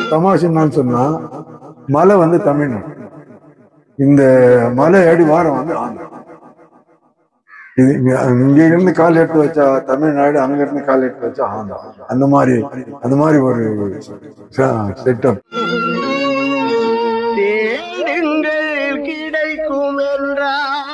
தமாஷ் என்னன்னு சொன்னா மலை வந்து தமிழ்நாடு இந்த மலை அடி வாரம் வந்து ஆந்திரா இது இங்க- இங்க இருந்து கால் எடுத்து வச்சா தமிழ்நாடு அங்க இருந்து கால் எடுத்து வச்சா ஆந்திரா அந்த மாதிரி அந்த மாதிரி ஒரு செட்டப் தேடுங்கள் கிடைக்கும் என்றார்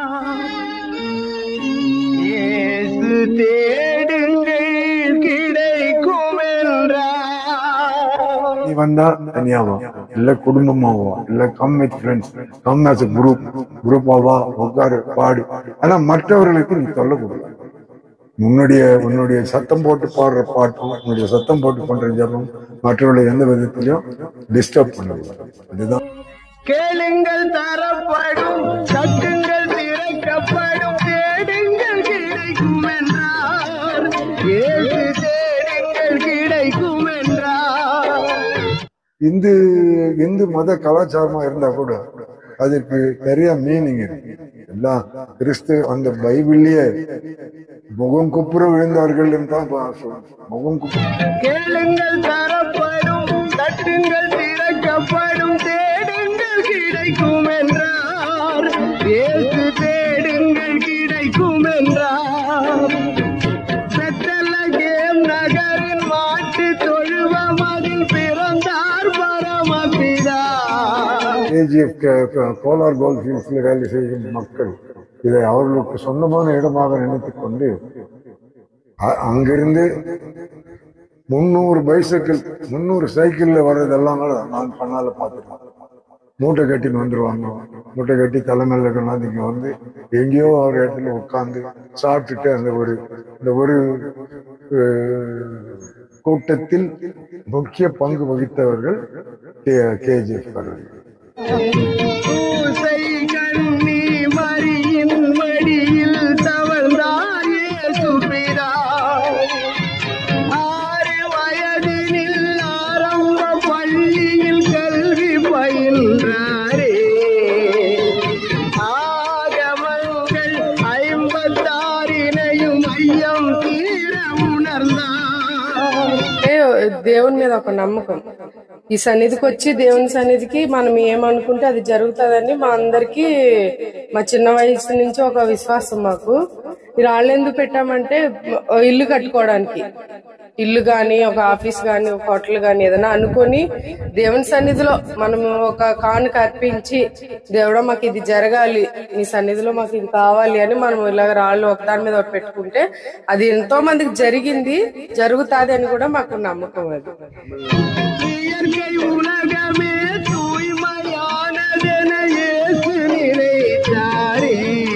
இயேசு தேடுங்கள் கிடைக்கும் என்றார் நீ வந்தா தனியாவா இல்ல குடும்பமாவா இல்ல come with friends come as a group குரூப்பாவா உட்காரு பாடு ஆனா மற்றவர்களுக்கு நீ தொல்லை கொடுக்க உன்னுடைய உன்னுடைய சத்தம் போட்டு பாடுற பாட்டு உன்னுடைய சத்தம் போட்டு பண்ற ஜபம் மற்றவர்களை எந்த விதத்திலையும் டிஸ்டர்ப் பண்ணல அதுதான் கேளுங்கள் தரப்படும் தட்டுங்கள் திறக்கப்படும் தேடுங்கள் கிடைக்கும் என்றார் இயேசு தேடுங்கள் கிடைக்கும் என்றார் இந்து இந்து மத கலாச்சாரமா இருந்தா கூட அதுக்கு நிறைய மீனிங் இருக்கு எல்லாம் கிறிஸ்து அந்த பைபிள்லயே முகம் குப்புற விழுந்தார்கள் தான் பா- சொல்லுது. முகம் குப்புற கேளுங்கள் தரப்படும் தட்டுங்கள் திறக்கப்படும் தேடுங்கள் கிடைக்கும் என்றார் இயேசு தேடுங்கள் கிடைக்கும் என்றார் பெத்தலகேம் நகரின் மாட்டு தொழுவம் அதில் பிறந்தார் பரமபிதா கேஜிஎஃப் கோலார் கோல் ஃபீல்ட்ஸில் வேலை செய்யும் மக்கள் இதை அவர்களுக்கு சொந்தமான இடமாக நினைத்துக் கொண்டு அ- அங்கிருந்து முந்நூறு பைசைக்கிள் முந்நூறு சைக்கிள்ல வர்றதெல்லாம் கூட நான் கண்ணால பார்த்துருக்கேன் மூட்டை கட்டின்னு வந்துருவாங்க மூட்டை கட்டி தலைமையில கொண்டாந்து இங்க வந்து எங்கேயோ ஒரு இடத்துல உட்காந்து சாப்பிட்டுட்டு அந்த ஒரு இந்த ஒரு அஹ், கூட்டத்தில் முக்கிய பங்கு வகித்தவர்கள் கேஜிஎஃப் பூசை கண்ணி மரியின் மடியில் தவழ்ந்தார் இயேசு பிதா. ஆறு வயதினில் ஆரம்ப பள்ளியில் கல்வி பயின்றாரே ஆகமங்கள் ஐம்பத்தாறினையும் ஐயம் தீர உணர்ந்தார் అంటే దేవుని మీద ఒక నమ్మకం ఈ సన్నిధికి వచ్చి దేవుని సన్నిధికి మనం ఏమనుకుంటే అది జరుగుతుందని మా అందరికి మా చిన్న వయసు నుంచి ఒక విశ్వాసం మాకు ఈ రాళ్ళు ఎందుకు పెట్టామంటే ఓ ఇల్లు కట్టుకోవడానికి ఇల్లు గాని ఒక ఆఫీస్ గాని ఒక హోటల్ గాని ఏదైనా అనుకొని దేవుని సన్నిధిలో మనం ఒక కానుక అర్పించి దేవుడా మాకు ఇది జరగాలి నీ సన్నిధిలో మాకు ఇది కావాలి అని మనం ఇలాగ రాళ్ళు ఒకదాని మీద ఒకటి పెట్టుకుంటే అది ఎంతో మందికి జరిగింది జరుగుతాది అని కూడా మాకు నమ్మకం అది இயற்கை உலகமே தூய்மையானதென இயேசு நினைத்தாரே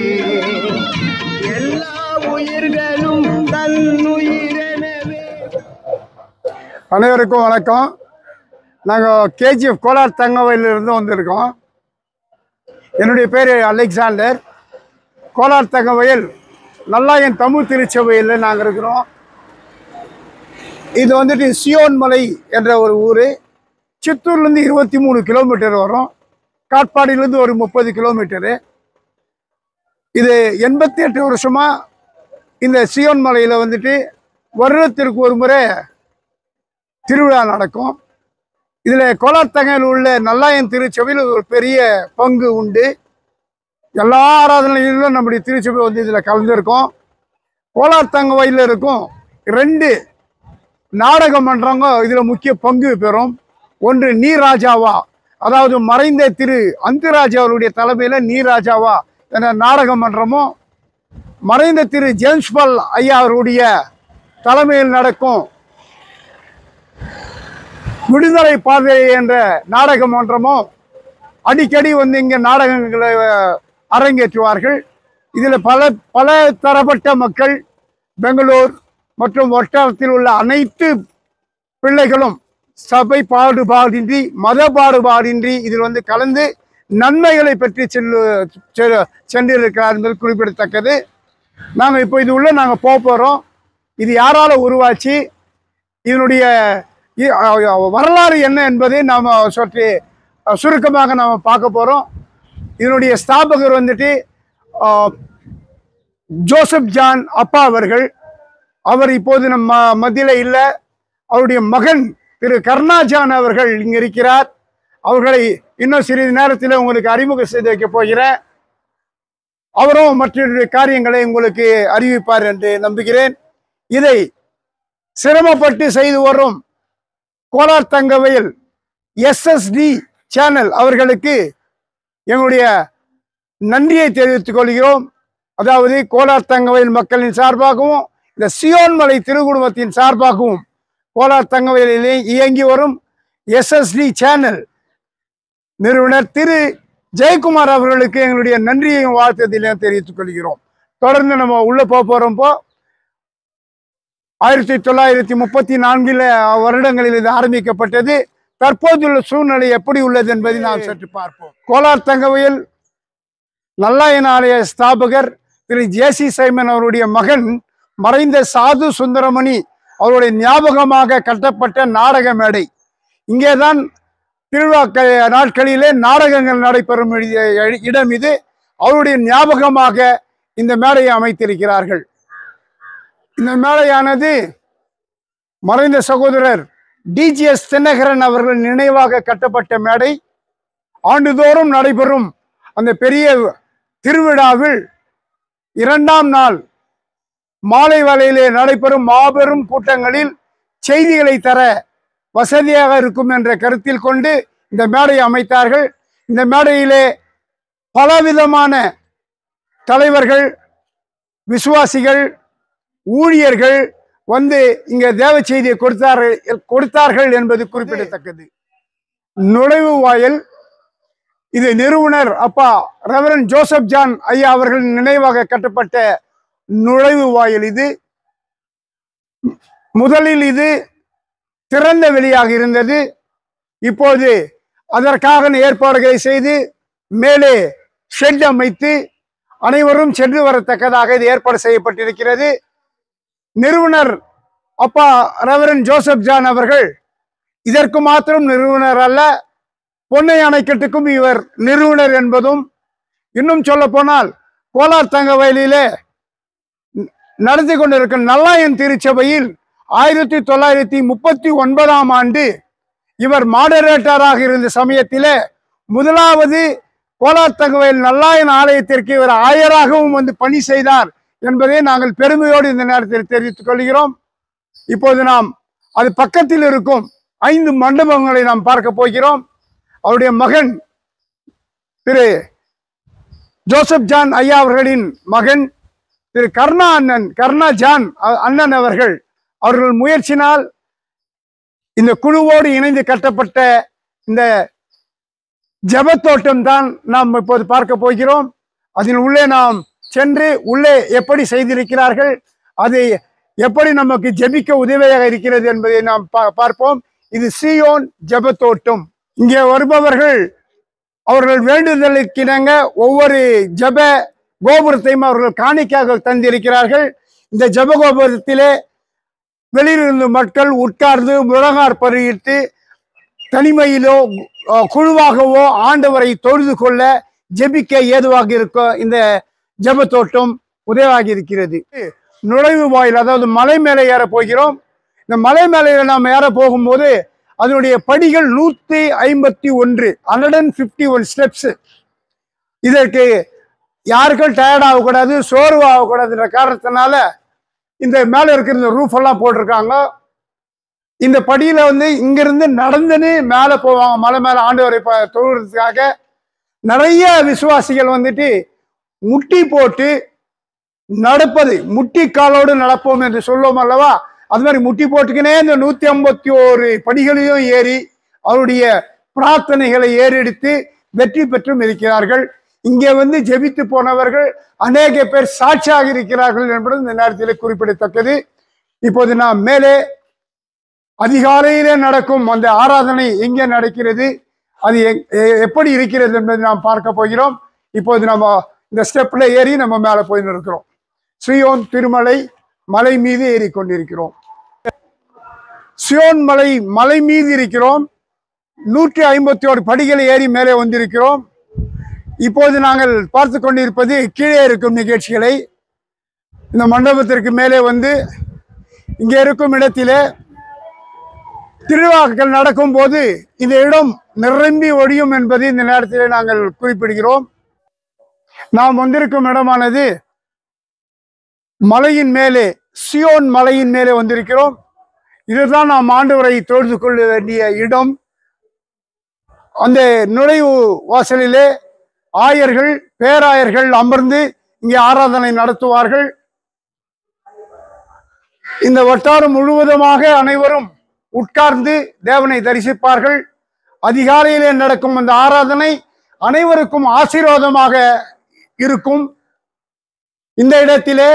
எல்லா உயிர்களும் தன்னுயிரெனவே அனைவருக்கும் வணக்கம் நாங்கள் கேஜிஎஃப் கோலார் தங்கவயலிருந்து வந்திருக்கோம் என்னுடைய பேர் அலெக்சாண்டர் கோலார் தங்கவயல் நல்லாயன் தமிழ் திருச்சபையில் நாங்கள் இருக்கிறோம் இது வந்துட்டு சியோன் மலை என்ற ஒரு ஊர் சித்தூர்லேருந்து இருபத்தி மூணு கிலோமீட்டர் வரும் காட்பாடியிலேருந்து ஒரு முப்பது கிலோமீட்டரு இது எண்பத்தி எட்டு வருஷமா இந்த சியோன் மலையில் வந்துட்டு வருடத்திற்கு ஒரு முறை திருவிழா நடக்கும் இதில் கோலாத்தங்கையில் உள்ள நல்லாயன் திருச்சபையில் ஒரு பெரிய பங்கு உண்டு எல்லா ஆராதனைகளிலும் நம்முடைய திருச்சபை வந்து இதில் கலந்துருக்கோம் கோலாத்தங்க வயலில் இருக்கும் ரெண்டு நாடக மன்றங்க இதில் முக்கிய பங்கு பெறும் ஒன்று நீராஜாவா அதாவது மறைந்த திரு அந்திராஜா அவருடைய தலைமையில் நீராஜாவா என்ற நாடக மன்றமும் மறைந்த திரு ஜேம்ஸ் பால் ஐயா அவருடைய தலைமையில் நடக்கும் விடுதலை பாதை என்ற நாடக மன்றமும் அடிக்கடி வந்து இங்கே நாடகங்களை அஹ், அரங்கேற்றுவார்கள் இதில் பல பல தரப்பட்ட மக்கள் பெங்களூர் மற்றும் வட்டாரத்தில் உள்ள அனைத்து பிள்ளைகளும் சபை பாடுபாடின்றி மத பாடுபாடின்றி இதில் வந்து கலந்து நன்மைகளை பற்றி செல்லு செ- சென்றிருக்கிறார் என்பது குறிப்பிடத்தக்கது நாங்கள் இப்போ இது உள்ள நாங்கள் போக போகிறோம் இது யாரால உருவாச்சு இதனுடைய இ- அ- வரலாறு என்ன என்பதை நாம் சற்று அ, சுருக்கமாக நாம் பார்க்க போகிறோம் இதனுடைய ஸ்தாபகர் வந்துட்டு ஆ, ஜோசப் ஜான் அப்பா அவர்கள் அவர் இப்போது நம்ம மத்தியில் இல்லை அவருடைய மகன் திரு கருணாஜான் அவர்கள் இங்க இருக்கிறார் அவர்களை இன்னும் சிறிது நேரத்தில் உங்களுக்கு அறிமுகம் செய்து வைக்க போகிறேன் அவரும் மற்றொரு காரியங்களை உங்களுக்கு அறிவிப்பார் என்று நம்புகிறேன் இதை சிரமப்பட்டு செய்து வரும் கோலார் தங்கவயல் எஸ்எஸ்டி சேனல் அவர்களுக்கு எங்களுடைய நன்றியை தெரிவித்துக் கொள்கிறோம் அதாவது கோலார் தங்கவயல் மக்களின் சார்பாகவும் இந்த சியோன்மலை திருக்குடும்பத்தின் சார்பாகவும் கோலார் தங்கவயலிலே இயங்கி வரும் எஸ்எஸ்டி சேனல் நிறுவனர் திரு ஜெயக்குமார் அவர்களுக்கு எங்களுடைய நன்றியையும் வாழ்த்ததிலையும் தெரிவித்துக் கொள்கிறோம் தொடர்ந்து நம்ம உள்ள போக போறோம்போ ஆயிரத்தி தொள்ளாயிரத்தி முப்பத்தி நான்கில் வருடங்களில் இது ஆரம்பிக்கப்பட்டது தற்போதுள்ள சூழ்நிலை எப்படி உள்ளது என்பதை நாம் சற்று பார்ப்போம் கோலார் தங்கவயல் நல்லாயன ஆலய ஸ்தாபகர் திரு ஜேசி சைமன் அவருடைய மகன் மறைந்த சாது சுந்தரமணி அவருடைய ஞாபகமாக கட்டப்பட்ட நாடக மேடை இங்கேதான் திருவிழா க- நாட்களிலே நாடகங்கள் நடைபெறும் இ- இடம் இது அவருடைய ஞாபகமாக இந்த மேடையை அமைத்திருக்கிறார்கள் இந்த மேடையானது மறைந்த சகோதரர் டிஜிஎஸ் தினகரன் அவர்கள் நினைவாக கட்டப்பட்ட மேடை ஆண்டுதோறும் நடைபெறும் அந்த பெரிய திருவிழாவில் இரண்டாம் நாள் மாலை வேளையிலே நடைபெறும் மாபெரும் கூட்டங்களில் செய்திகளை தர வசதியாக இருக்கும் என்ற கருத்தில் கொண்டு இந்த மேடையை அமைத்தார்கள் இந்த மேடையிலே பலவிதமான தலைவர்கள் விசுவாசிகள் ஊழியர்கள் வந்து இங்க தேவ செய்தியை கொடுத்தார்கள் கொடுத்தார்கள் என்பது குறிப்பிடத்தக்கது நுழைவு வாயில் இது நிறுவனர் அப்பா ரெவரன் ஜோசப் ஜான் ஐயா அவர்களின் நினைவாக கட்டப்பட்ட நுழைவு வாயில் இது முதலில் இது திறந்த வெளியாக இருந்தது இப்போது அதற்காக ஏற்பாடுகளை செய்து மேலே ஷெட் அமைத்து அனைவரும் சென்று வரத்தக்கதாக இது ஏற்பாடு செய்யப்பட்டிருக்கிறது நிறுவனர் அப்பா ரெவரன் ஜோசப் ஜான் அவர்கள் இதற்கு மாத்திரம் நிறுவனர் அல்ல பொன்னை அணைக்கட்டுக்கும் இவர் நிறுவனர் என்பதும் இன்னும் சொல்ல போனால் கோலார் தங்க வயலிலே நடத்தி கொண்டிருக்கும் நல்லாயன் திருச்சபையில் ஆயிரத்தி தொள்ளாயிரத்தி முப்பத்தி ஒன்பதாம் ஆண்டு இவர் மாடரேட்டராக இருந்த சமயத்திலே முதலாவது கோலார் தகவல் நல்லாயன் ஆலயத்திற்கு இவர் ஆயராகவும் வந்து பணி செய்தார் என்பதை நாங்கள் பெருமையோடு இந்த நேரத்தில் தெரிவித்துக் கொள்கிறோம் இப்போது நாம் அது பக்கத்தில் இருக்கும் ஐந்து மண்டபங்களை நாம் பார்க்க போகிறோம் அவருடைய மகன் திரு ஜோசப் ஜான் ஐயா அவர்களின் மகன் திரு கருணா அண்ணன் கருணா ஜான் அ- அண்ணன் அவர்கள் அவர்கள் முயற்சினால் இந்த குழுவோடு இணைந்து கட்டப்பட்ட இந்த ஜெபத்தோட்டம் தான் நாம் இப்போது பார்க்க போகிறோம் அதில் உள்ளே நாம் சென்று உள்ளே எப்படி செய்திருக்கிறார்கள் அது எப்படி நமக்கு ஜெபிக்க உதவியாக இருக்கிறது என்பதை நாம் பா- பார்ப்போம் இது சியோன் ஜெபத்தோட்டம் இங்கே வருபவர்கள் அவர்கள் வேண்டுதலுக்கிணங்க ஒவ்வொரு ஜெப கோபுரத்தையும் அவர்கள் காணிக்கையாக தந்திருக்கிறார்கள் இந்த ஜெப கோபுரத்திலே வெளியிலிருந்து மக்கள் உட்கார்ந்து முழங்கார் பருகிட்டு தனிமையிலோ அஹ், குழுவாகவோ ஆண்டவரை தொழுது கொள்ள ஜெபிக்க ஏதுவாக இருக்கும் இந்த ஜெபத்தோட்டம் உதவியாக இருக்கிறது நுழைவு வாயில் அதாவது மலை மேலே ஏற போகிறோம் இந்த மலை மேலே நாம் ஏற போகும்போது அதனுடைய படிகள் நூத்தி ஐம்பத்தி ஒன்று hundred and fifty one steps இதற்கு யாருக்கும் டயர்ட் ஆகக்கூடாது சோர்வு ஆகக்கூடாதுன்ற காரணத்தினால இந்த மேலே இருக்கிற இந்த ரூஃப் எல்லாம் போட்டிருக்காங்க இந்த படியில வந்து இங்கிருந்து நடந்துன்னு மேலே போவாங்க மலை மேலே ஆண்டவரை ப- தொழுகிறதுக்காக நிறைய விசுவாசிகள் வந்துட்டு முட்டி போட்டு நடப்பது முட்டி காலோடு நடப்போம் என்று சொல்லுவோம் அல்லவா அது மாதிரி முட்டி போட்டுக்கினே இந்த நூத்தி ஐம்பத்தி ஓரு படிகளையும் ஏறி அவருடைய பிரார்த்தனைகளை ஏறெடுத்து வெற்றி பெற்றும் இருக்கிறார்கள் இங்கே வந்து ஜெபித்து போனவர்கள் அநேக பேர் சாட்சியாக இருக்கிறார்கள் என்பது இந்த நேரத்தில் குறிப்பிடத்தக்கது இப்போது நாம் மேலே அதிகாலையிலே நடக்கும் அந்த ஆராதனை எங்கே நடக்கிறது அது எங்- எ- எப்படி இருக்கிறது என்பதை நாம் பார்க்க போகிறோம் இப்போது நம்ம இந்த ஸ்டெப்ல ஏறி நம்ம மேலே போய் இருக்கிறோம் சியோன் திருமலை மலை மீது ஏறி கொண்டிருக்கிறோம் சியோன் மலை மலை மீது இருக்கிறோம் நூற்றி ஐம்பத்தி ஒரு படிகளை ஏறி மேலே வந்திருக்கிறோம் இப்போது நாங்கள் பார்த்து கொண்டிருப்பது கீழே இருக்கும் நிகழ்ச்சிகளை இந்த மண்டபத்திற்கு மேலே வந்து இங்கே இருக்கும் இடத்திலே திருவிழாக்கள் நடக்கும் போது இந்த இடம் நிரம்பி ஒழியும் என்பதை இந்த நேரத்திலே நாங்கள் குறிப்பிடுகிறோம் நாம் வந்திருக்கும் இடமானது மலையின் மேலே சியோன் மலையின் மேலே வந்திருக்கிறோம் இதுதான் நாம் ஆண்டவரை தொழுது கொள்ள வேண்டிய இடம் அந்த நுழைவு வாசலிலே ஆயர்கள் பேராயர்கள் அமர்ந்து இங்கே ஆராதனை நடத்துவார்கள் இந்த வட்டாரம் முழுவதுமாக அனைவரும் உட்கார்ந்து தேவனை தரிசிப்பார்கள் அதிகாலையிலே நடக்கும் அந்த ஆராதனை அனைவருக்கும் ஆசீர்வாதமாக இருக்கும் இந்த இடத்திலே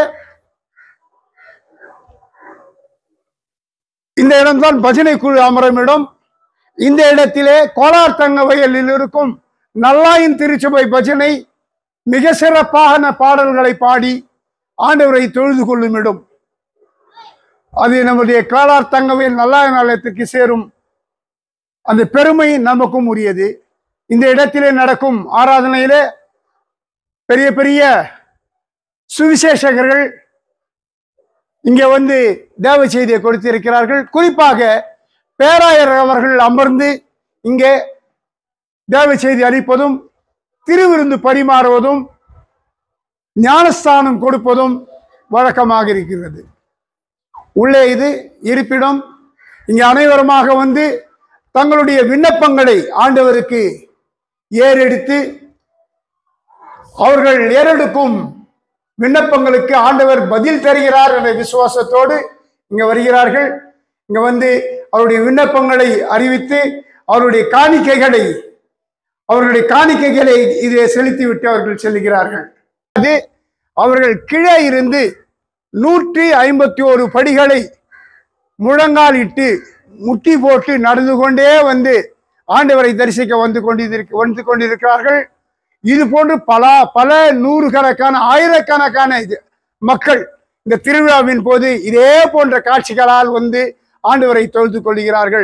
இந்த இடம்தான் பஜனை குழு அமரும் இடம் இந்த இடத்திலே கோலார் தங்க வயலில் இருக்கும் நல்லாயின் திருச்சபை பஜனை மிக சிறப்பான பாடல்களை பாடி ஆண்டவரை தொழுது கொள்ளும் இடம் அது நம்முடைய கோலார் தங்கவயல் நல்லாயின் ஆலயத்திற்கு சேரும் அந்த பெருமை நமக்கும் உரியது இந்த இடத்திலே நடக்கும் ஆராதனையிலே பெரிய பெரிய சுவிசேஷகர்கள் இங்கே வந்து தேவ செய்தியை கொடுத்திருக்கிறார்கள் குறிப்பாக பேராயர் அவர்கள் அமர்ந்து இங்கே தேவ செய்தி அளிப்பதும் திருவிருந்து பரிமாறுவதும் ஞானஸ்தானம் கொடுப்பதும் வழக்கமாக இருக்கிறது உள்ளே இது இருப்பிடம் இங்கே அனைவருமாக வந்து தங்களுடைய விண்ணப்பங்களை ஆண்டவருக்கு ஏறெடுத்து அவர்கள் ஏறெடுக்கும் விண்ணப்பங்களுக்கு ஆண்டவர் பதில் தருகிறார் என்ற விசுவாசத்தோடு இங்க வருகிறார்கள் இங்க வந்து அவருடைய விண்ணப்பங்களை அறிவித்து அவருடைய காணிக்கைகளை அவர்களுடைய காணிக்கைகளை இதை செலுத்திவிட்டு அவர்கள் செல்கிறார்கள் அது அவர்கள் கீழே இருந்து நூற்றி ஐம்பத்தி ஒரு படிகளை முழங்காலிட்டு முட்டி போட்டு நடந்து கொண்டே வந்து ஆண்டவரை தரிசிக்க வந்து கொண்டிருக்க வந்து கொண்டிருக்கிறார்கள் இது போன்று பல பல நூறுக்கணக்கான ஆயிரக்கணக்கான இது மக்கள் இந்த திருவிழாவின் போது இதே போன்ற காட்சிகளால் வந்து ஆண்டவரை தொழுது கொள்கிறார்கள்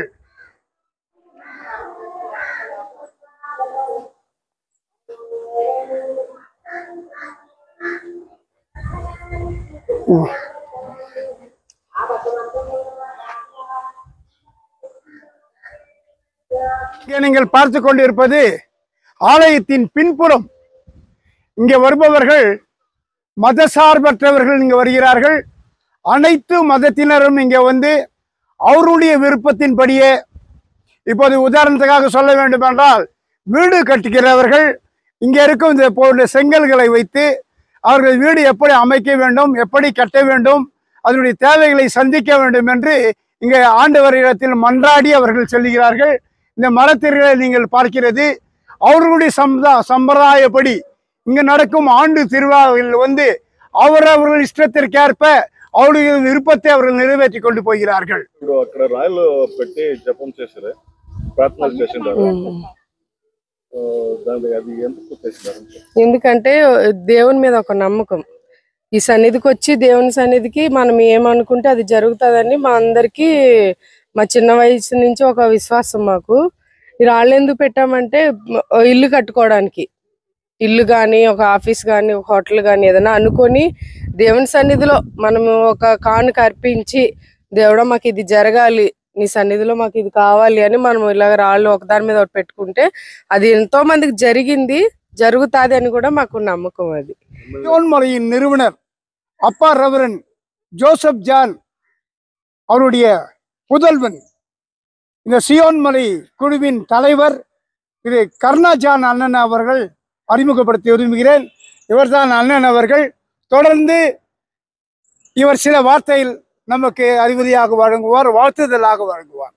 இங்கே நீங்கள் பார்த்து கொண்டிருப்பது ஆலயத்தின் பின்புறம் இங்கே வருபவர்கள் மதசார்பற்றவர்கள் இங்கே வருகிறார்கள் அனைத்து மதத்தினரும் இங்கே வந்து அவருடைய விருப்பத்தின்படியே இப்போது உதாரணத்துக்காக சொல்ல வேண்டும் என்றால் வீடு கட்டுகிறவர்கள் இங்கே இருக்கும் இந்த போன்ற செங்கல்களை வைத்து அவர்கள் வீடு எப்படி அமைக்க வேண்டும் எப்படி கட்ட வேண்டும் அதனுடைய தேவைகளை சந்திக்க வேண்டும் என்று இங்கே ஆண்டவரிடத்தில் மன்றாடி அவர்கள் செல்கிறார்கள் இந்த மரத்திற்களை நீங்கள் பார்க்கிறது அவர்களுடைய சம்பதா சம்பிரதாயப்படி இங்கு நடக்கும் ஆண்டு திருவிழாவில் வந்து அவரவர்கள் இஷ்டத்திற்கேற்ப அவருடைய விருப்பத்தை அவர்கள் நிறைவேற்றி கொண்டு போகிறார்கள் ఇప్పుడు అక్కడ రాయలు పెట్టి జపం చేశారు ప్రార్థనలు చేసిండారు ఆ, దాని అది ఎందుకు చేసినారు ఎందుకంటే దేవుని మీద ఒక నమ్మకం ఈ సన్నిధికి వచ్చి దేవుని సన్నిధికి మనం ఏమనుకుంటే అది జరుగుతుందని మా అందరికి మా చిన్న వయసు నుంచి ఒక విశ్వాసం మాకు ఈ రాళ్ళు ఎందుకు పెట్టామంటే మ- ఇల్లు కట్టుకోవడానికి ఇల్లు కానీ ఒక ఆఫీస్ కానీ ఒక హోటల్ కానీ ఏదైనా అనుకొని దేవుని సన్నిధిలో మనము ఒక కానుక అర్పించి దేవుడా మాకు ఇది జరగాలి నీ సన్నిధిలో మాకు ఇది కావాలి అని మనం ఇలాగ రాళ్ళు ఒకదాని మీద ఒకటి పెట్టుకుంటే అది ఎంతో మందికి జరిగింది జరుగుతాది అని కూడా మాకు నమ్మకం అది சியோன்மலையின் நிறுவனர் அப்பா ரெவரன் ஜோசப் ஜான் அவருடைய புதல்வன் இந்த சியோன்மலை குழுவின் தலைவர் திரு கருணா ஜான் அண்ணன் அவர்கள் அறிமுகப்படுத்தி விரும்புகிறேன் இவர்தான் அண்ணன் அவர்கள் தொடர்ந்து இவர் சில வார்த்தையில் நமக்கு அறிவுரையாக வழங்குவார் வாழ்த்துதலாக வழங்குவார்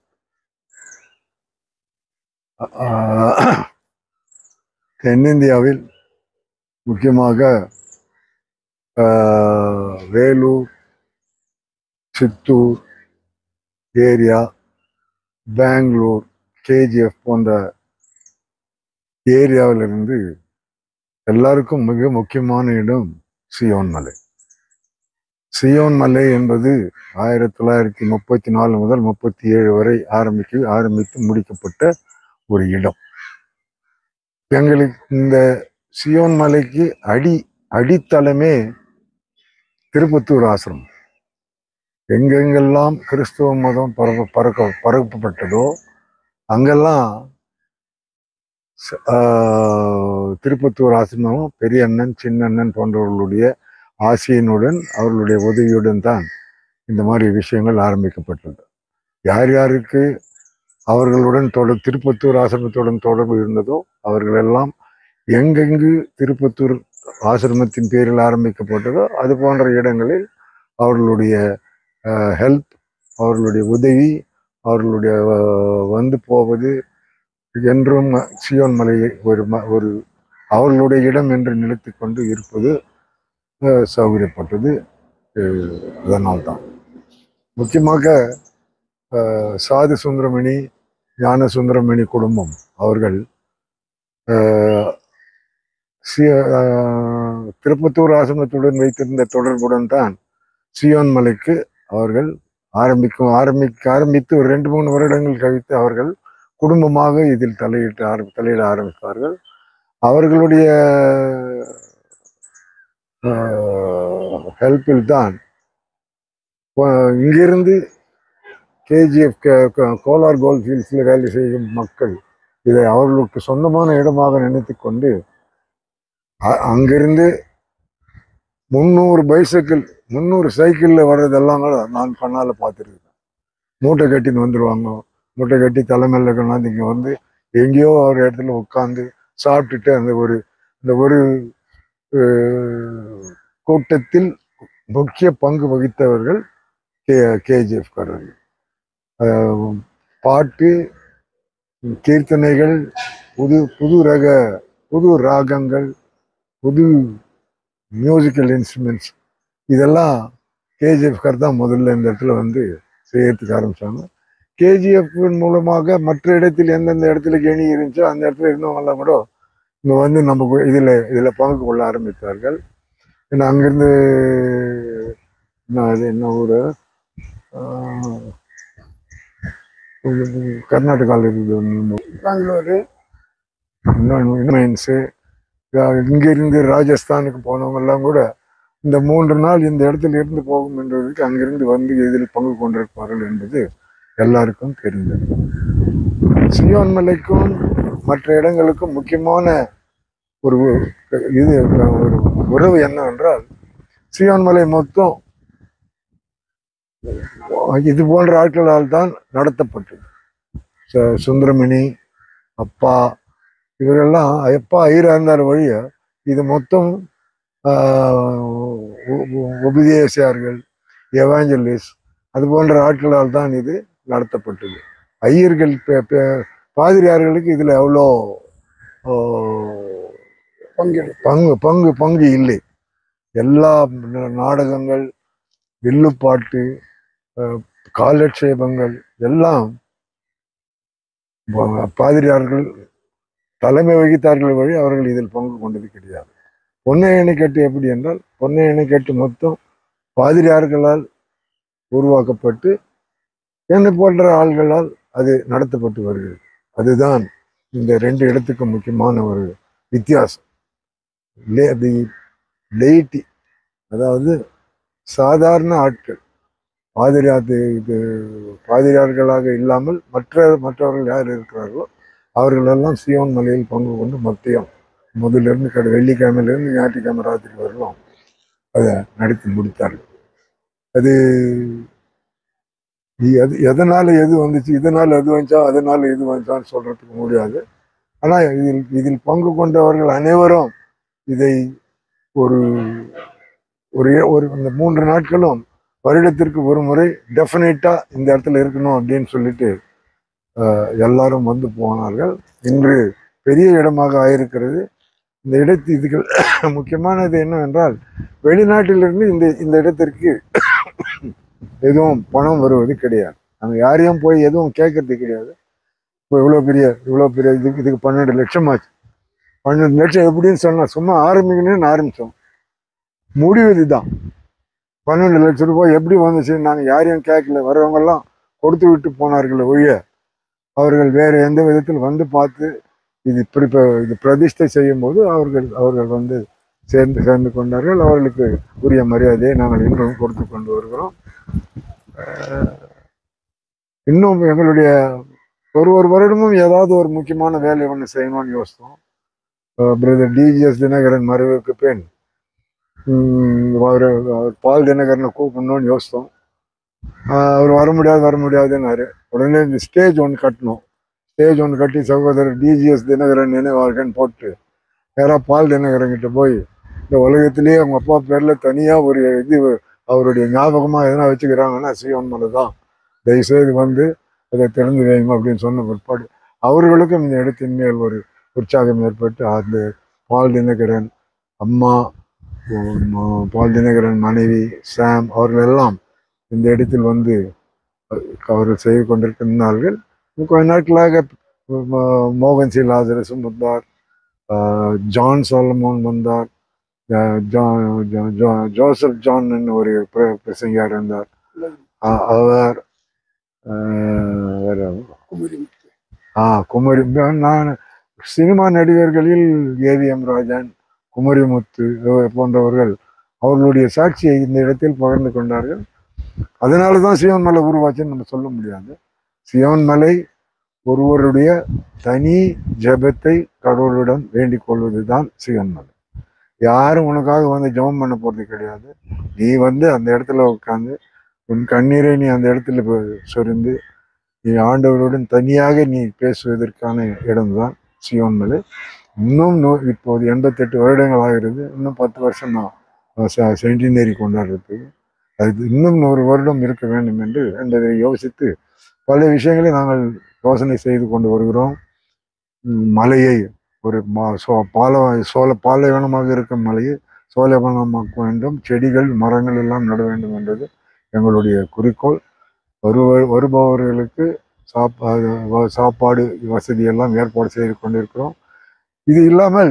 ஆஹ், தென்னிந்தியாவில் முக்கியமாக ஆஹ், வேலூர் சித்தூர் ஏரியா பெங்களூர் கேஜிஎஃப் போன்ற ஏரியாவிலிருந்து எல்லாருக்கும் மிக முக்கியமான இடம் சியோன் மலை சியோன் மலை என்பது ஆயிரத்தி தொள்ளாயிரத்தி முப்பத்தி நாலு முதல் முப்பத்தி ஏழு வரை ஆரம்பிக்க ஆரம்பித்து முடிக்கப்பட்ட ஒரு இடம் எங்களுக்கு இந்த சியோன் மலைக்கு அடி அடித்தளமே திருப்பத்தூர் ஆசிரமம் எங்கெங்கெல்லாம் கிறிஸ்துவ மதம் பரப்ப பறக்க பரப்பப்பட்டதோ அங்கெல்லாம் ச- ஆஹ், திருப்பத்தூர் ஆசிரமம் பெரிய அண்ணன் சின்ன அண்ணன் போன்றவர்களுடைய ஆசையினுடன் அவர்களுடைய உதவியுடன் தான் இந்த மாதிரி விஷயங்கள் ஆரம்பிக்கப்பட்டது யார் யாருக்கு அவர்களுடன் தொடர் திருப்பத்தூர் ஆசிரமத்துடன் தொடர்பு இருந்ததோ அவர்களெல்லாம் எங்கெங்கு திருப்பத்தூர் ஆசிரமத்தின் பேரில் ஆரம்பிக்கப்பட்டதோ அது போன்ற இடங்களில் அவர்களுடைய ஹெல்ப் அவர்களுடைய உதவி அவர்களுடைய அஹ், வந்து போவது என்றும் சியோன் மலையை ஒரு ம- ஒரு அவர்களுடைய இடம் என்று நினைத்து கொண்டு இருப்பது அஹ், சௌகரியப்பட்டது அஹ், அதனால்தான் முக்கியமாக அஹ், சாது சுந்தரமணி ஞான சுந்தரமணி குடும்பம் அவர்கள் அஹ், சி- அஹ், திருப்பத்தூர் ஆசிரமத்துடன் வைத்திருந்த தொடர்புடன் தான் சியோன் மலைக்கு அவர்கள் ஆரம்பிக்கும் ஆரம்பிக்க ஆரம்பித்து ஒரு ரெண்டு மூணு வருடங்கள் கழித்து அவர்கள் குடும்பமாக இதில் தலையிட்டு ஆரம்பி தலையிட ஆரம்பித்தார்கள் அவர்களுடைய ஹெல்ப்பில் தான் அஹ், இங்கிருந்து கேஜிஎஃப் கோலார் கோல்ட் ஃபீல்ட்ஸில் வேலை செய்யும் மக்கள் இதை அவர்களுக்கு சொந்தமான இடமாக நினைத்து கொண்டு அ- அங்கிருந்து முந்நூறு பைசைக்கிள் முந்நூறு சைக்கிளில் வர்றதெல்லாம் கூட நான் கண்ணால் பார்த்துருக்கேன் மூட்டை கட்டின்னு வந்துடுவாங்க மூட்டை கட்டி தலைமையில் கொண்டாந்து இங்கே வந்து எங்கேயோ ஒரு இடத்துல உட்காந்து சாப்பிட்டுட்டு அந்த ஒரு அந்த ஒரு அஹ், கூட்டத்தில் முக்கிய பங்கு வகித்தவர்கள் கே கேஜிஎஃப் காரர்கள் அஹ், பாட்டு கீர்த்தனைகள் புது புது ரக புது ராகங்கள் புது மியூசிக்கல் இன்ஸ்ட்ருமெண்ட்ஸ் இதெல்லாம் கேஜிஎஃப் கார் தான் முதல்ல இந்த இடத்துல வந்து செய்யறதுக்கு ஆரம்பிச்சாங்க கேஜிஎஃப் மூலமாக மற்ற இடத்தில் எந்தெந்த இடத்துல கெணி இருந்துச்சோ அந்த இடத்துல இருந்தவங்கெல்லாம் கூட இங்கே வந்து நம்ம கு- இதுல இதுல பங்கு கொள்ள ஆரம்பித்தார்கள் ஏன்னா அங்கிருந்து என்ன அது என்ன ஊர் கர்நாடகாவில் இருக்குது ஒண்ணு. பெங்களூரு இன்னொன்று மைன்ஸு இங்கிருந்து ராஜஸ்தானுக்கு போனவங்க எல்லாம் கூட இந்த மூன்று நாள் இந்த இடத்துல இருந்து போகும் என்பதற்கு அங்கிருந்து வந்து இதில் பங்கு கொண்டிருப்பார்கள் என்பது எல்லாருக்கும் தெரிந்தது சியோன் மலைக்கும் மற்ற இடங்களுக்கும் முக்கியமான ஒரு இது ஒரு உறவு என்னவென்றால் சியோன் மலை மொத்தம் இது போன்ற ஆட்களால் தான் நடத்தப்பட்டது சு- சுந்தரமணி அப்பா இவரெல்லாம் எப்பா ஐயரா இருந்தார் வழிய இது மொத்தம் ஆஹ், உ- உ- உபதேசியார்கள் எவாஞ்சலிஸ்ட் அது போன்ற ஆட்களால் தான் இது நடத்தப்பட்டது ஐயர்கள் பே- பே- பாதிரியார்களுக்கு இதுல அவ்வளோ ஆ, பங்கு பங்கு பங்கு பங்கு இல்லை எல்லா ந- நாடகங்கள் வில்லுப்பாட்டு அஹ், காலட்சேபங்கள் எல்லாம் ப- பாதிரியார்கள் தலைமை வகித்தார்கள் வழி அவர்கள் இதில் பங்கு கொண்டது கிடையாது பொன்னை அணைக்கட்டு எப்படி என்றால் பொன்னை அணைக்கட்டு மொத்தம் பாதிரியார்களால் உருவாக்கப்பட்டு என்னை போன்ற ஆள்களால் அது நடத்தப்பட்டு வருகிறது அதுதான் இந்த ரெண்டு இடத்துக்கும் முக்கியமான ஒரு வித்தியாசம் லே தி லெய்டி அதாவது சாதாரண ஆட்கள் பாதிரியார் இது பாதிரியார்களாக இல்லாமல் மற்ற மற்றவர்கள் யார் இருக்கிறார்களோ அவர்களெல்லாம் சியோன் மலையில் பங்கு கொண்டு மொத்தம் முதலிருந்து கடை வெள்ளிக்கிழமையிலிருந்து ஞாயிற்றுக்கிழமை ராத்திரி வரலாம் அதை நடத்தி முடித்தார்கள் அது எது எதனால எது வந்துச்சு இதனால எது வந்துச்சா அதனால எது வந்துச்சான்னு சொல்றதுக்கு முடியாது ஆனா இதில் இதில் பங்கு கொண்டவர்கள் அனைவரும் இதை ஒரு ஒரு ஒரு இந்த மூன்று நாட்களும் வருடத்திற்கு ஒரு முறை டெஃபினட்டா இந்த இடத்துல இருக்கணும் அப்படின்னு சொல்லிட்டு அஹ், எல்லாரும் வந்து போனார்கள் இன்று பெரிய இடமாக ஆயிருக்கிறது இந்த இடத்து இதுக்கு முக்கியமானது என்னவென்றால் வெளிநாட்டிலிருந்து இந்த இந்த இடத்திற்கு எதுவும் பணம் வருவது கிடையாது அங்க யாரையும் போய் எதுவும் கேட்கறது கிடையாது இப்போ இவ்வளோ பெரிய இவ்வளோ பெரிய இதுக்கு இதுக்கு பன்னெண்டு லட்சம் ஆச்சு பன்னெண்டு லட்சம் எப்படின்னு சொன்னா சும்மா ஆரம்பிக்கணும்னு ஆரம்பிச்சோம் முடிவு இதுதான் பன்னெண்டு லட்சம் ரூபாய் எப்படி வந்துச்சு நாங்கள் யாரையும் கேட்கல வர்றவங்கெல்லாம் கொடுத்து விட்டு போனார்கள் ஒழிய அவர்கள் வேறு எந்த விதத்தில் வந்து பார்த்து இது இப்படி ப- இது பிரதிஷ்டை செய்யும் போது அவர்கள் அவர்கள் வந்து சேர்ந்து சேர்ந்து கொண்டார்கள் அவர்களுக்கு உரிய மரியாதையை நாங்கள் இன்றும் கொடுத்து கொண்டு வருகிறோம் அஹ், இன்னும் எங்களுடைய ஒரு ஒரு வருடமும் ஏதாவது ஒரு முக்கியமான வேலை ஒன்று செய்யணும்னு யோசித்தோம் பிரதர் டிஜிஎஸ் தினகரன் மறைவுக்கு பின் உம், அவரு அவர் பால் தினகரனை கூப்பிடணும்னு யோசித்தோம் ஆஹ் அவர் வர முடியாது வர முடியாதுன்னாரு உடனே இந்த ஸ்டேஜ் ஒன்று கட்டணும் ஸ்டேஜ் ஒன்று கட்டி சகோதரர் டிஜிஎஸ் தினகரன் நினைவார்கன்னு போட்டு நேராக பால் தினகரன் கிட்ட போய் இந்த உலகத்திலேயே அவங்க அப்பா பேர்ல தனியா ஒரு இது அவருடைய ஞாபகமா எதனா வச்சுக்கிறாங்கன்னா சிவன் மலை தான் தயவுசெய்து வந்து அதை திறந்து வைங்க அப்படின்னு சொன்ன பிற்பாடு அவர்களுக்கும் இந்த இடத்தின் மேல் ஒரு உற்சாகம் ஏற்பட்டு அந்த பால் தினகரன் அம்மா உம், பால் தினகரன் மனைவி சாம் அவர்கள் எல்லாம் இந்த இடத்தில் வந்து அஹ், அவர்கள் செய்து கொண்டிருக்கின்றார்கள் கொஞ்ச நாட்களாக ம- மோகன் சி லாசரசும் வந்தார் ஆஹ், ஜான் சாலமோன் வந்தார் ஆஹ், ஜா- ஜா- ஜா- ஜோசப் ஜான் ஒரு பிர- பிரசங்கியார் இருந்தார் ஆஹ், அவர் ஆஹ், வேற ஆ குமரி நான் சினிமா நடிகர்களில் ஏவிஎம் ராஜன் குமரிமுத்து இவ- போன்றவர்கள் அவர்களுடைய சாட்சியை இந்த இடத்தில் பகிர்ந்து கொண்டார்கள் அதனால தான் சிவன் மலை உருவாச்சுன்னு நம்ம சொல்ல முடியாது சிவன் மலை ஒருவருடைய தனி ஜெபத்தை கடவுளிடம் வேண்டிக் கொள்வது தான் சிவன் மலை யாரும் உனக்காக வந்து ஜெபம் பண்ண போறது கிடையாது நீ வந்து அந்த இடத்துல உட்காந்து உன் கண்ணீரை நீ அந்த இடத்துல ப- சொரிந்து நீ ஆண்டவருடன் தனியாக நீ பேசுவதற்கான இடம்தான் சியோன் மலை இன்னும் நூ- இப்போது எண்பத்தெட்டு வருடங்கள் ஆகிறது இன்னும் பத்து வருஷம் தான் சென்டினரி கொண்டாடுறதுக்கு அது இன்னும் நூறு வருடம் இருக்க வேண்டும் என்று என்பதை யோசித்து பல விஷயங்களை நாங்கள் யோசனை செய்து கொண்டு வருகிறோம் உம், மலையை ஒரு மா- சோ பால சோழ பாலைவனமாக இருக்கும் மலையை சோழவனமாக்க வேண்டும் செடிகள் மரங்கள் எல்லாம் நட வேண்டும் என்பது எங்களுடைய குறிக்கோள் வருவ வருபவர்களுக்கு சாப்பாடு வ- சாப்பாடு வசதி எல்லாம் ஏற்பாடு செய்து கொண்டிருக்கிறோம் இது இல்லாமல்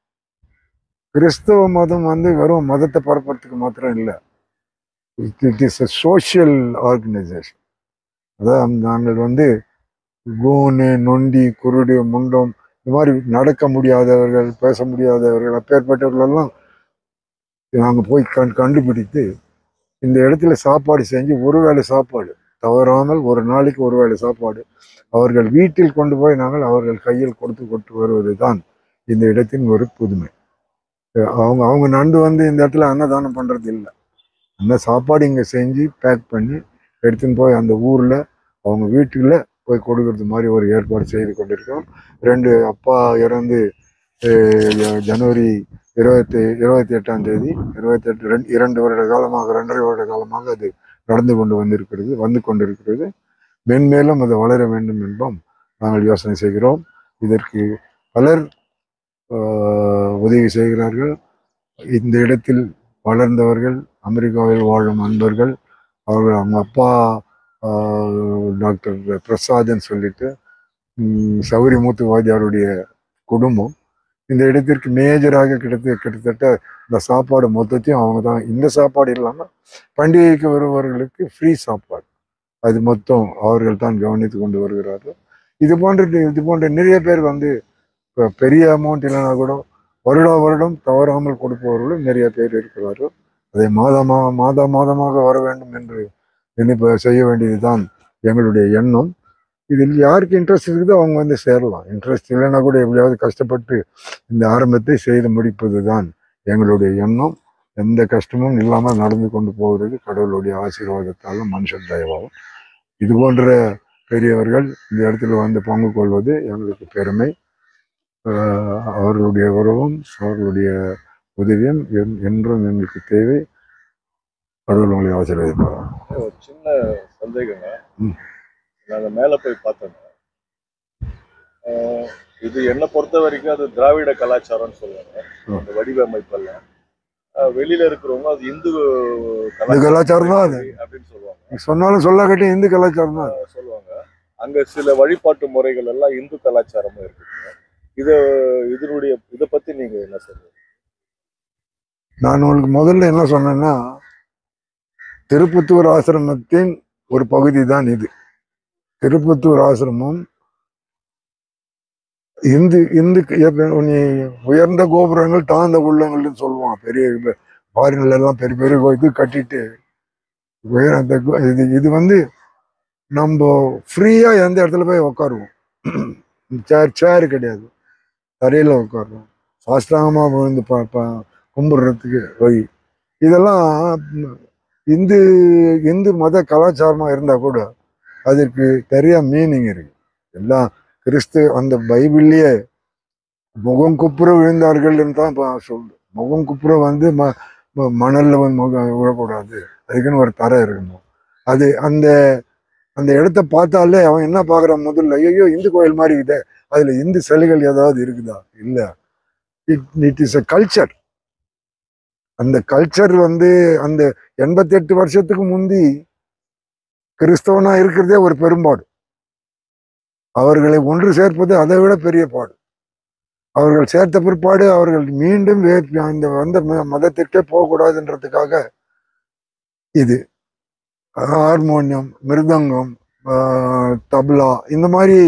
கிறிஸ்தவ மதம் வந்து வெறும் மதத்தை பரப்புறதுக்கு மாத்திரம் இல்லை it is a social organisation அதான் நாங்கள் வந்து கூனு நொண்டி குருடு முண்டம் இந்த மாதிரி நடக்க முடியாதவர்கள் பேச முடியாதவர்கள் அப்பேற்பட்டவர்களெல்லாம் நாங்கள் போய் கண் கண்டுபிடித்து இந்த இடத்துல சாப்பாடு செஞ்சு ஒருவேளை சாப்பாடு தவறாமல் ஒரு நாளைக்கு ஒருவேளை சாப்பாடு அவர்கள் வீட்டில் கொண்டு போய் நாங்கள் அவர்கள் கையில் கொடுத்து கொண்டு வருவது தான் இந்த இடத்தின் ஒரு புதுமை அஹ் அவங்க அவங்க நண்டு வந்து இந்த இடத்துல அன்னதானம் பண்றது இல்லை அந்த சாப்பாடு இங்கே செஞ்சு பேக் பண்ணி எடுத்துன்னு போய் அந்த ஊரில் அவங்க வீட்டுல போய் கொடுக்கறது மாதிரி ஒரு ஏற்பாடு செய்து கொண்டிருக்கோம் ரெண்டு அப்பா இறந்து அஹ், ஜனவரி இருபத்தி இருபத்தி எட்டாம் தேதி இருபத்தி எட்டு ரெண்டு இரண்டு வருட காலமாக ரெண்டரை வருட காலமாக அது நடந்து கொண்டு வந்திருக்கிறது வந்து கொண்டிருக்கிறது மென்மேலும் அது வளர வேண்டும் என்போம் நாங்கள் யோசனை செய்கிறோம் இதற்கு பலர் ஆஹ், உதவி செய்கிறார்கள் இந்த இடத்தில் வளர்ந்தவர்கள் அமெரிக்காவில் வாழும் அன்பர்கள் அவர்கள் அவங்க அப்பா ஆஹ், டாக்டர் பிரசாத்னு சொல்லிட்டு ம், சௌரி மூத்து வாத்தியாருடைய குடும்பம் இந்த இடத்திற்கு மேஜராக கிட்டத்த கிட்டத்தட்ட இந்த சாப்பாடு மொத்தத்தையும் அவங்க தான் இந்த சாப்பாடு இல்லாமல் பண்டிகைக்கு வருபவர்களுக்கு ஃப்ரீ சாப்பாடு அது மொத்தம் அவர்கள் தான் கவனித்து கொண்டு வருகிறார்கள் இது போன்ற இது போன்ற நிறைய பேர் வந்து இப்போ பெரிய அமௌண்ட் இல்லைனா கூட வருடா வருடம் தவறாமல் கொடுப்பவர்களும் நிறைய பேர் இருக்கிறார்கள் அதை மாதமா மாத மாதமாக வர வேண்டும் என்று நினைப்ப செய்ய வேண்டியதுதான் எங்களுடைய எண்ணம் இதில் யாருக்கு இன்ட்ரெஸ்ட் இருக்குதோ அவங்க வந்து சேரலாம் இன்ட்ரெஸ்ட் இல்லைன்னா கூட எப்படியாவது கஷ்டப்பட்டு இந்த ஆரம்பத்தை செய்து முடிப்பது தான் எங்களுடைய எண்ணம் எந்த கஷ்டமும் இல்லாமல் நடந்து கொண்டு போகிறது கடவுளுடைய ஆசீர்வாதத்தாலும் மனுஷன் தயவாகும் இது போன்ற பெரியவர்கள் இந்த இடத்துல வந்து பங்கு கொள்வது எங்களுக்கு பெருமை ஆஹ் அவர்களுடைய உறவும் அவர்களுடைய உதவியும் என்- என்றும் எங்களுக்கு தேவை கடவுள் உங்களை ஆசீர்வதிப்பார் ஒரு சின்ன சந்தேகங்க ம். நாங்க மேல போய் பார்த்தோங்க ஆஹ் இது என்னை பொறுத்த வரைக்கும் அது திராவிட கலாச்சாரம்னு சொல்லுவாங்க ம். அந்த வடிவமைப்பெல்லாம் ஆஹ் வெளியில இருக்கிறவங்க அது இந்து இந்த கலாச்சாரம் தான் அது அப்படின்னு சொல்லுவாங்க நீ சொன்னாலும் சொல்லாக்கட்டி இந்து கலாச்சாரம் தான் அது. ஆஹ் சொல்லுவாங்க அங்க சில வழிபாட்டு முறைகள் எல்லாம் இந்து கலாச்சாரமும் இருக்குங்க இது இதனுடைய இதை பத்தி நீங்க என்ன சொல்றீங்க நான் உங்களுக்கு முதல்ல என்ன சொன்னேன்னா திருப்பத்தூர் ஆசிரமத்தின் ஒரு பகுதி தான் இது திருப்பத்தூர் ஆசிரமம் இந்து இந்து நீ உயர்ந்த கோபுரங்கள் தாழ்ந்த உள்ளங்கள்னு சொல்லுவான் பெரிய ஃபாரின்ல எல்லாம் பெரிய பெரிய இது கட்டிட்டு உயர- அந்த கு- இது இது வந்து நம்ம ஃப்ரீயா எந்த இடத்துல போய் உட்காருவோம் சேர் சேர் கிடையாது தரையில உட்காருவோம் சாஸ்திராங்கமா விழுந்து ப ப- கும்பிடுறதுக்கு வழி இதெல்லாம் இந்து இந்து மத கலாச்சாரமா இருந்தா கூட அதற்கு நிறைய மீனிங் இருக்கு எல்லாம் கிறிஸ்து அந்த பைபிள்லயே முகம் குப்புற விழுந்தார்கள்னு தான் இப்ப சொல்லுது முகம் குப்புற வந்து ம ம- மணல்ல வந்து முகம் விழக்கூடாது அதுக்குன்னு ஒரு தரை இருக்கணும் அது அந்த அந்த இடத்த பார்த்தாலே அவன் என்ன பார்க்கறான் முதல்ல ஐயோ இந்து கோயில் மாதிரி இருக்குதே அதுல இந்து சிலைகள் ஏதாவது இருக்குதா இல்ல it it is a culture அந்த கல்ச்சர் வந்து அந்த எண்பத்தெட்டு வருஷத்துக்கு முந்தி கிறிஸ்தவனா இருக்கிறதே ஒரு பெரும்பாடு அவர்களை ஒன்று சேர்ப்பது அதை விட பெரிய பாடு அவர்கள் சேர்த்த பிற்பாடு அவர்கள் மீண்டும் வே- அந்த வந்த ம- மதத்திற்கே போகக்கூடாதுன்றதுக்காக இது ஹார்மோனியம் மிருதங்கம் ஆஹ், தப்லா இந்த மாதிரி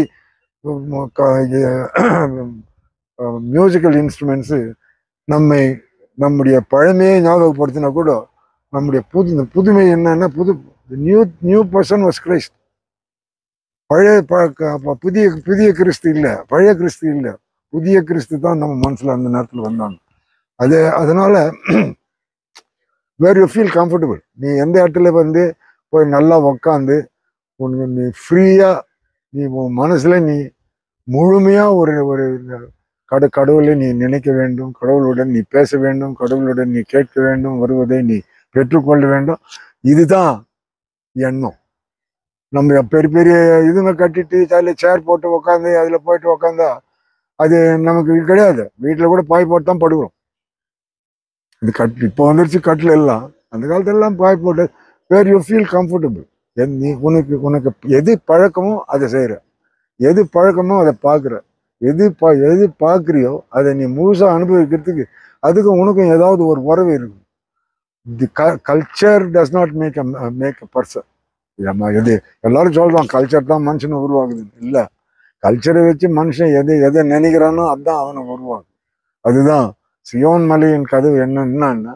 மியூசிக்கல் இன்ஸ்ட்ருமெண்ட்ஸு நம்மை நம்முடைய பழமையை ஞாபகப்படுத்தினா கூட நம்முடைய புது இந்த புதுமை என்னன்னா புது new new person was Christ பழைய ப- க- புதிய புதிய கிறிஸ்து இல்லை பழைய கிறிஸ்து இல்லை புதிய கிறிஸ்து தான் நம்ம மனசுல அந்த நேரத்தில் வந்தாங்க அது அதனால வேர் யூ ஃபீல் கம்ஃபர்டபுள் நீ எந்த இடத்துல வந்து போய் நல்லா உக்காந்து உனக்கு நீ ஃப்ரீயா நீ உன் மனசுல நீ முழுமையா ஒரு ஒரு கடு கடவுளை நீ நினைக்க வேண்டும் கடவுளுடன் நீ பேச வேண்டும் கடவுளுடன் நீ கேட்க வேண்டும் வருவதை நீ பெற்றுக்கொள்ள வேண்டும் இதுதான் எண்ணம் நம்ம பெரிய பெரிய இதுங்க கட்டிட்டு அதில் சேர் போட்டு உக்காந்து அதில் போயிட்டு உக்காந்தா அது நமக்கு கிடையாது வீட்டில் கூட பாய் போட்டு தான் படுக்கிறோம் இது கட் இப்போ வந்துருச்சு கட்டில் எல்லாம் அந்த காலத்துலலாம் பாய் போட்டு வேர் யூ ஃபீல் கம்ஃபர்டபுள் நீ உனக்கு உனக்கு எது பழக்கமோ அதை செய்கிற எது பழக்கமோ அதை பார்க்குற எது பா எது பார்க்குறியோ அதை நீ முழுசாக அனுபவிக்கிறதுக்கு அதுக்கும் உனக்கும் ஏதாவது ஒரு உறவு இருக்கும் the culture does not make a make a person நம்ம எது எல்லாரும் சொல்றான் கல்ச்சர் தான் மனுஷனை உருவாக்குது இல்லை கல்ச்சரை வச்சு மனுஷன் எதை எதை நினைக்கிறானோ அதுதான் அவனை உருவாக்கும் அதுதான் சியோன் மலையின் கதவு என்னன்னா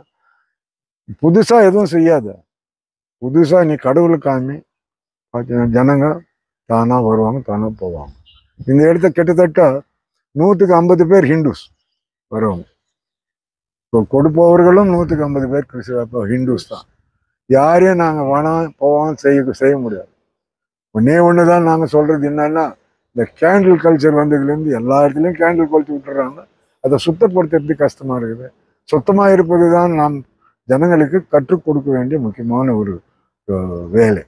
புதுசா எதுவும் செய்யாத புதுசா நீ கடவுளை காமி பாத்தீங்கன்னா ஜனங்க தானா வருவாங்க தானா போவாங்க இந்த இடத்த கிட்டத்தட்ட நூற்றுக்கு ஐம்பது பேர் ஹிந்துஸ் வருவாங்க இப்போ கொடுப்பவர்களும் நூற்றுக்கு ஐம்பது பேர் கிறிஸ்துவ ஹிந்துஸ் தான் யாரையும் நாங்கள் வேணாம் போவோம் செய்ய செய்ய முடியாது ஒன்னே ஒன்று தான் நாங்கள் சொல்றது என்னன்னா இந்த கேண்டில் கல்ச்சர் வந்ததுலேருந்து எல்லா இடத்துலையும் கேண்டில் கொளுத்தி விட்டுறாங்க அதை சுத்தப்படுத்துறது கஷ்டமா இருக்குது சுத்தமா இருப்பது தான் நாம் ஜனங்களுக்கு கற்றுக் கொடுக்க வேண்டிய முக்கியமான ஒரு அஹ், வேலை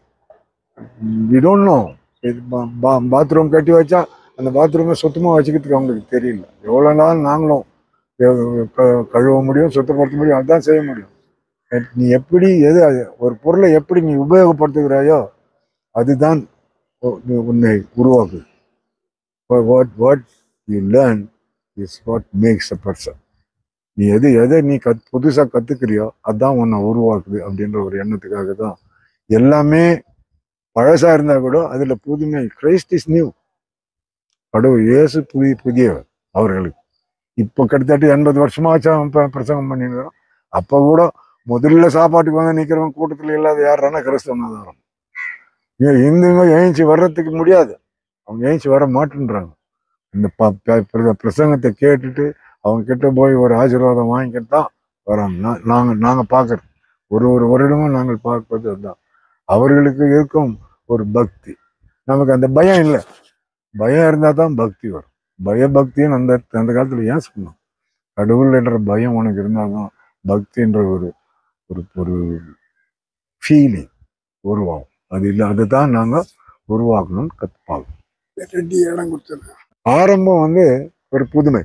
விடோன்னோ இது பாத்ரூம் கட்டி வச்சா அந்த பாத்ரூமை சுத்தமா வச்சுக்கிறதுக்கு அவங்களுக்கு தெரியல எவ்வளோ நாள் நாங்களும் எ- க- கழுவ முடியும் சுத்தப்படுத்த முடியும் அதுதான் செய்ய முடியும் எ- நீ எப்படி எது அது ஒரு பொருளை எப்படி நீ உபயோகப்படுத்துகிறாயோ அதுதான் உ- நீ உன்னை உருவாக்குது what what you learn is what makes a person நீ எது எதை நீ கத் புதுசாக கற்றுக்கிறியோ அதுதான் உன்னை உருவாக்குது அப்படின்ற ஒரு எண்ணத்துக்காக தான் எல்லாமே பழசா இருந்தா கூட அதுல புதுமை கிரைஸ்ட் இஸ் நியூ கடவுள் இயேசு புதிய புதியவர் அவர்களுக்கு இப்போ கிட்டத்தட்ட எண்பது வருஷமாச்சும் அவன் ப- பிரசங்கம் பண்ணிருக்கான் அப்போ கூட முதல்ல சாப்பாட்டுக்கு வந்து நிக்கிறவன் கூட்டத்துல இல்லாத யாருன்னா கிறிஸ்தவனா தான் இருக்கும். இங்க இந்துங்க ஏஞ்சி வர்றதுக்கு முடியாது அவங்க ஏஞ்சி வர மாட்டேன்றாங்க இந்த ப- ப- பிர- பிரசங்கத்தை கேட்டுட்டு அவங்க கிட்ட போய் ஒரு ஆசீர்வாதம் வாங்கிக்கிட்டு தான் வராங்க நா- நாங்க நாங்க பார்க்கறது ஒரு ஒரு வருடமும் நாங்கள் பார்ப்பது அதுதான் அவர்களுக்கு இருக்கும் ஒரு பக்தி நமக்கு அந்த பயம் இல்லை பயம் இருந்தால் தான் பக்தி வரும் பயபக்தின்னு அந்த அந்த காலத்துல ஏன் சொன்னோம் கடவுள் என்ற பயம் உனக்கு இருந்தாதான் பக்தின்ற ஒரு ஒரு ஒரு ஃபீலிங் உருவாகும் அது இல்லை அதை தான் நாங்கள் உருவாக்கணும்னு கற்றுப்பாங்க ரெண்டு இடம் கொடுத்துருங்க ஆரம்பம் வந்து ஒரு புதுமை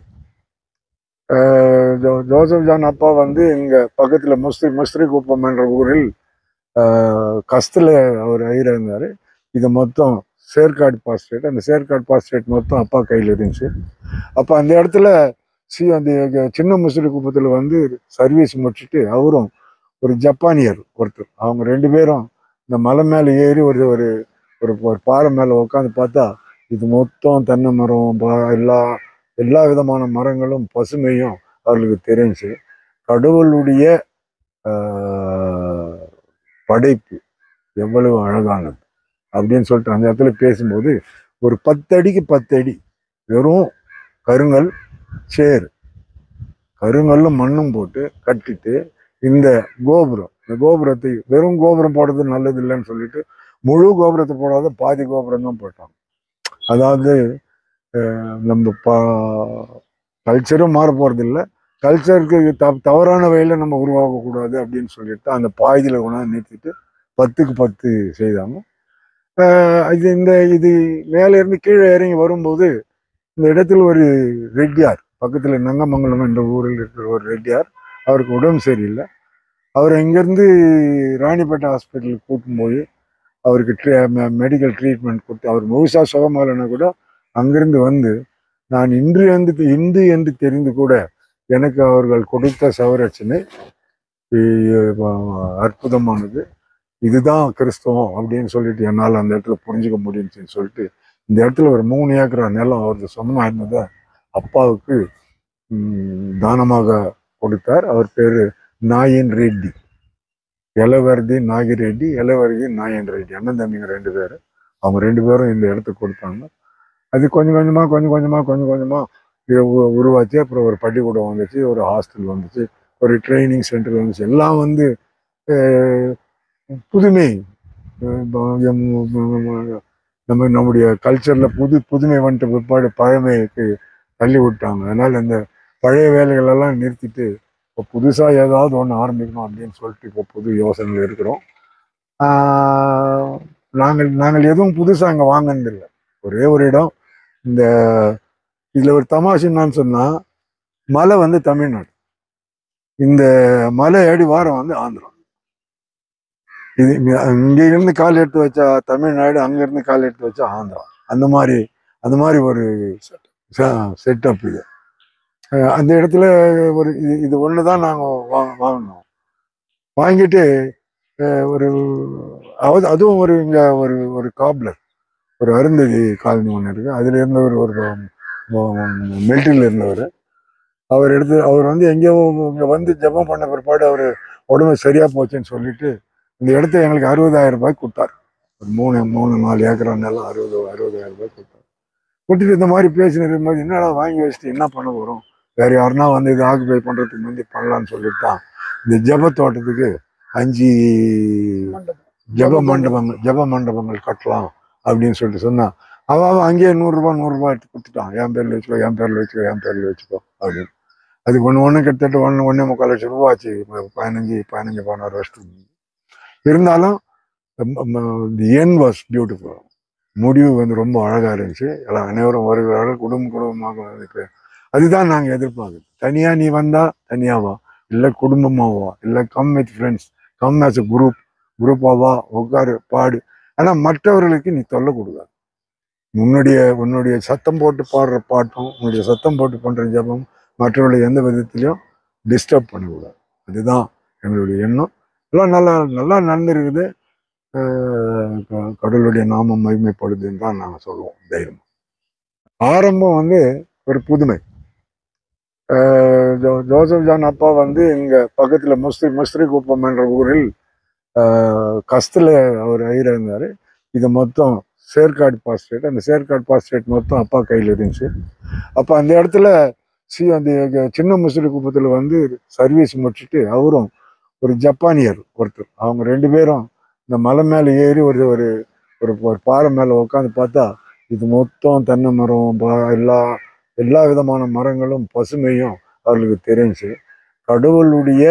அஹ் ஜோ- ஜோசப் ஜான் அப்பா வந்து இங்க பக்கத்துல முஸ்ரி முஸ்ரி குப்பம் என்ற ஊரில் அஹ், கஸ்துல அவர் ஐயர் இருந்தாரு இது மொத்தம் சேர்க்காடு பாஸ்டேட் அந்த சேர்க்காடு பாஸ்டேட் மொத்தம் அப்பா கையில் இருந்துச்சு அப்போ அந்த இடத்துல சி அந்த சின்ன முஸ்ரி குப்பத்தில் வந்து சர்வீஸ் முடிச்சுட்டு அவரும் ஒரு ஜப்பானியர் ஒருத்தர் அவங்க ரெண்டு பேரும் இந்த மலை மேலே ஏறி ஒரு ஒரு ஒரு ஒரு பாறை மேலே உட்காந்து பார்த்தா இது மொத்தம் தென்னை மரம் ப- எல்லா எல்லா விதமான மரங்களும் பசுமையும் அவர்களுக்கு தெரிஞ்சு கடவுளுடைய ஆஹ், படைப்பு எவ்வளவு அழகானது அப்படின்னு சொல்லிட்டு அந்த இடத்துல பேசும்போது ஒரு பத்து அடிக்கு பத்து அடி வெறும் கருங்கல் சேர் கருங்கல்லும் மண்ணும் போட்டு கட்டிட்டு இந்த கோபுரம் இந்த கோபுரத்தை வெறும் கோபுரம் போடுறது நல்லது இல்லைன்னு சொல்லிட்டு முழு கோபுரத்தை போடாத பாதி கோபுரம் தான் போட்டாங்க அதாவது அஹ், நம்ம பா கல்ச்சரும் மாற போறது இல்லை கல்ச்சருக்கு த தவறான வழியில் நம்ம உருவாக்கக்கூடாது அப்படின்னு சொல்லிட்டு அந்த பாதியில் கொண்டாந்து நிறுத்திட்டு பத்துக்கு பத்து செய்தாங்க அஹ், இது இந்த இது மேலே இருந்து கீழே இறங்கி வரும்போது இந்த இடத்துல ஒரு ரெட்டியார் பக்கத்தில் நங்கமங்கலம் என்ற ஊரில் இருக்கிற ஒரு ரெட்டியார் அவருக்கு உடம்பு சரியில்லை அவர் இங்கேருந்து ராணிப்பேட்டை ஹாஸ்பிட்டலுக்கு கூட்டின்னு போய் அவருக்கு ட்ரீ மெடிக்கல் ட்ரீட்மெண்ட் கொடுத்து அவர் முழுசாக சுகமாகலைன்னா கூட அங்கிருந்து வந்து நான் இன்று என்று இந்து என்று தெரிந்து கூட எனக்கு அவர்கள் கொடுத்த சவரட்சணை இ- அற்புதமானது இதுதான் கிறிஸ்தவம் அப்படின்னு சொல்லிட்டு என்னால் அந்த இடத்துல புரிஞ்சுக்க முடிஞ்சுன்னு சொல்லிட்டு இந்த இடத்துல ஒரு மூணு ஏக்கரா நிலம் அவருக்கு சொந்தமாக இருந்ததை அப்பாவுக்கு ம், தானமாக கொடுத்தார் அவர் பேர் நாயன் ரெட்டி எலவர்தி நாகிரெட்டி எலவர்தி நாயன் ரெட்டி அண்ணன் தம்பிங்க ரெண்டு பேர் அவங்க ரெண்டு பேரும் இந்த இடத்துக்கு கொடுத்தாங்க அது கொஞ்சம் கொஞ்சமாக கொஞ்சம் கொஞ்சமாக கொஞ்சம் கொஞ்சமாக இதை உ- உருவாச்சு அப்புறம் ஒரு பள்ளிக்கூடம் வந்துச்சு ஒரு ஹாஸ்டல் வந்துச்சு ஒரு ட்ரைனிங் சென்டர் வந்துச்சு எல்லாம் வந்து அஹ், புதுமை அஹ், ப- எம் ம- நம்ம நம்முடைய கல்ச்சரில் புது புதுமை வந்துட்டு பிற்பாடு பழமைக்கு தள்ளி விட்டாங்க அதனால் இந்த பழைய வேலைகள் எல்லாம் நிறுத்திட்டு இப்போ புதுசாக ஏதாவது ஒன்று ஆரம்பிக்கணும் அப்படின்னு சொல்லிட்டு இப்போ புது யோசனையில் இருக்கிறோம் ஆஹ், நாங்கள் நாங்கள் எதுவும் புதுசாக அங்கே வாங்கினதில்லை ஒரே ஒரு இடம் இந்த இதில் ஒரு தமாஷ் என்னன்னு சொன்னால் மலை வந்து தமிழ்நாடு இந்த மலை அடி வாரம் வந்து ஆந்திரா இது இங்க இருந்து கால் எடுத்து வச்சா தமிழ்நாடு அங்க இருந்து கால் எடுத்து வச்சா ஆந்திரா அந்த மாதிரி அந்த மாதிரி ஒரு செட்டப் இது அஹ் அந்த இடத்துல ஒரு இது இது ஒன்று தான் நாங்கள் வா வாங்கினோம் வாங்கிட்டு அஹ் ஒரு அது அதுவும் ஒரு இங்கே ஒரு ஒரு காப்லர் ஒரு அருந்ததி காலனி ஒன்று இருக்குது அதில் இருந்தவர் ஒரு மிலிட்ரியில் இருந்தவர் அவர் எடுத்து அவர் வந்து எங்கேயோ இங்கே வந்து ஜெபம் பண்ண பிற்பாடு அவர் உடம்பு சரியாக போச்சுன்னு சொல்லிட்டு இந்த இடத்த எங்களுக்கு அறுபதாயிரம் ரூபாய் கொடுத்தார் ஒரு மூணு மூணு நாலு ஏக்கரா நிலம் அறுபது அறுபதாயிரம் ரூபாய் கொடுத்தார் கொடுத்துட்டு இந்த மாதிரி பேசினு இருக்கும்போது என்னடா வாங்கி வச்சுட்டு என்ன பண்ண போகிறோம் வேற யாருன்னா வந்து இது ஆக்குபை பண்ணுறதுக்கு முந்தி பண்ணலான்னு சொல்லிட்டு தான் இந்த ஜெப தோட்டத்துக்கு அஞ்சு ஜெப மண்டபங்கள் ஜெப மண்டபங்கள் கட்டலாம் அப்படின்னு சொல்லிட்டு சொன்னா அவன் அவன் அங்கேயே நூறுரூபா நூறுரூபா எடுத்து கொடுத்துட்டான் என் பேரில் வச்சுக்கோ என் பேரில் வச்சுக்கோ என் பேரில் வச்சுக்கோ அப்படின்னு அதுக்கு ஒன்று ஒன்று கிட்டத்தட்ட ஒன்று ஒன்றே முக்கால் லட்சம் ரூபா ஆச்சு இப்ப பதினஞ்சு பதினஞ்சு பதினாறு வருஷத்துக்கு இருந்தாலும் தி என் வாஸ் பியூட்டிஃபுல் முடிவு வந்து ரொம்ப அழகாக இருந்துச்சு எல்லாம் அனைவரும் வருகிறார்கள் குடும்ப குடும்பமாக வந்து இப்ப அதுதான் நாங்கள் எதிர்பார்க்குறது தனியாக நீ வந்தா தனியாக வா இல்லை குடும்பமாக வா இல்லை come with friends come as a group குரூப்பாக வா உட்காரு பாடு ஆனால் மற்றவர்களுக்கு நீ தொல்லை கொடுக்காது உன்னுடைய உன்னுடைய சத்தம் போட்டு பாடுற பாட்டும் உன்னுடைய சத்தம் போட்டு பண்ணுற ஜபம் மற்றவர்களை எந்த விதத்திலையும் டிஸ்டர்ப் பண்ணக்கூடாது அதுதான் எங்களுடைய எண்ணம் எல்லாம் நல்லா நல்லா நடந்திருக்குது அஹ் க- கடவுளுடைய நாமம் மகிமைப்படுதுன்னு தான் நாங்கள் சொல்லுவோம் தைரியம் ஆரம்பம் வந்து ஒரு புதுமை அஹ் ஜோ- ஜோசப் ஜான் அப்பா வந்து இங்க பக்கத்துல முஸ்ரி முஸ்ரி குப்பம் என்ற ஊரில் அஹ், கஸ்துல அவர் ஐயர் இருந்தாரு இது மொத்தம் சேர்க்காடு பாஸ்டேட் அந்த சேர்க்காடு பாஸ்டேட் மொத்தம் அப்பா கையில் இருந்துச்சு அப்போ அந்த இடத்துல சி அந்த சின்ன முஸ்ரி குப்பத்தில் வந்து சர்வீஸ் முடிச்சுட்டு அவரும் ஒரு ஜப்பானியர் ஒருத்தர் அவங்க ரெண்டு பேரும் இந்த மலை மேலே ஏறி ஒரு ஒரு ஒரு ஒரு பாறை மேலே உட்காந்து பார்த்தா இது மொத்தம் தென்னை மரம் பா- எல்லா எல்லா விதமான மரங்களும் பசுமையும் அவர்களுக்கு தெரிஞ்சு கடவுளுடைய